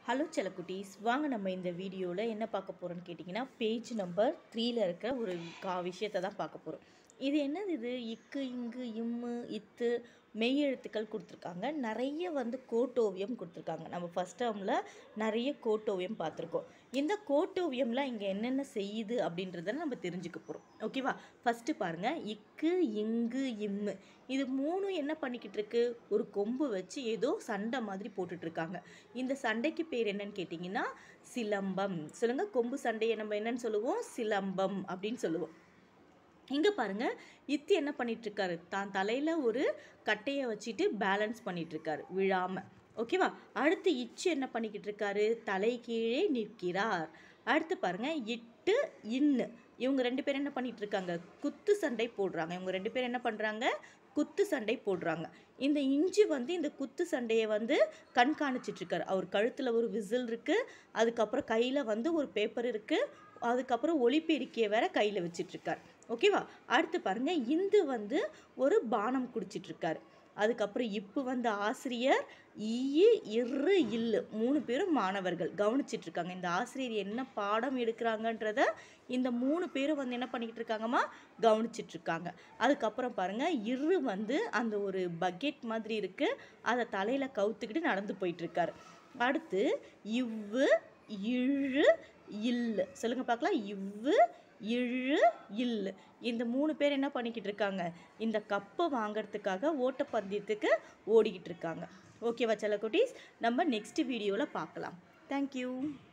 hello செல்லக்குட்டீஸ் வாங்க நம்ம இந்த வீடியோவில் என்ன பார்க்க போகிறோம்னு கேட்டிங்கன்னா பேஜ் நம்பர் த்ரீல இருக்கிற ஒரு கா விஷயத்தை தான் பார்க்க போகிறோம் இது என்னது இது இக்கு இங்கு இம்மு இத்து மெய் எழுத்துக்கள் கொடுத்துருக்காங்க நிறைய வந்து கோட்டோவியம் கொடுத்துருக்காங்க நம்ம ஃபஸ்ட் டேர்மில் நிறைய கோட்டோவியம் பார்த்துருக்கோம் இந்த கோட்டோவியம்லாம் இங்கே என்னென்ன செய்யுது அப்படின்றத நம்ம தெரிஞ்சுக்க போகிறோம் ஓகேவா ஃபஸ்ட்டு பாருங்கள் இக்கு இங்கு இம்மு இது மூணும் என்ன பண்ணிக்கிட்டு இருக்கு ஒரு கொம்பு வச்சு ஏதோ சண்டை மாதிரி போட்டுட்டு இருக்காங்க இந்த சண்டைக்கு பேர் என்னன்னு கேட்டிங்கன்னா சிலம்பம் சொல்லுங்க கொம்பு சண்டையை நம்ம என்னன்னு சொல்லுவோம் சிலம்பம் அப்படின்னு சொல்லுவோம் இங்கே பாருங்க இத்தி என்ன பண்ணிட்டு இருக்காரு தான் தலையில் ஒரு கட்டையை வச்சுட்டு பேலன்ஸ் பண்ணிட்டு இருக்காரு விழாம ஓகேவா அடுத்து இச்சு என்ன பண்ணிக்கிட்டு இருக்காரு தலை கீழே நிற்கிறார் அடுத்து பாருங்க இட்டு இன்னு இவங்க ரெண்டு பேரும் என்ன பண்ணிட்டு இருக்காங்க குத்து சண்டை போடுறாங்க இவங்க ரெண்டு பேரும் என்ன பண்ணுறாங்க குத்து சண்டை போடுறாங்க இந்த இஞ்சி வந்து இந்த குத்து சண்டையை வந்து கண்காணிச்சிட்டு இருக்காரு அவர் கழுத்தில் ஒரு விசில் இருக்குது அதுக்கப்புறம் கையில் வந்து ஒரு பேப்பர் இருக்குது அதுக்கப்புறம் ஒளிபெருக்கியை வேற கையில் வச்சிட்ருக்கார் ஓகேவா அடுத்து பாருங்க இந்து வந்து ஒரு பானம் குடிச்சிட்டு இருக்காரு அதுக்கப்புறம் இப்போ வந்த ஆசிரியர் ஈ இரு இல்லு மூணு பேரும் மாணவர்கள் கவனிச்சிட்டு இருக்காங்க இந்த ஆசிரியர் என்ன பாடம் எடுக்கிறாங்கன்றத இந்த மூணு பேரும் வந்து என்ன பண்ணிக்கிட்டு இருக்காங்கம்மா கவனிச்சிட்டு இருக்காங்க அதுக்கப்புறம் பாருங்க இரு வந்து அந்த ஒரு பக்கெட் மாதிரி இருக்கு அதை தலையில கவுத்துக்கிட்டு நடந்து போயிட்டு இருக்காரு அடுத்து இவ்வு இழு இல்லு சொல்லுங்க பார்க்கலாம் இவ்வு இழு இல்லு இந்த மூணு பேர் என்ன பண்ணிக்கிட்டு இருக்காங்க இந்த கப்பை வாங்குறதுக்காக ஓட்டப்பந்தயத்துக்கு ஓடிக்கிட்டு இருக்காங்க ஓகேவா செல்லக்குட்டீஸ் நம்ம நெக்ஸ்ட் வீடியோவில் பார்க்கலாம் தேங்க்யூ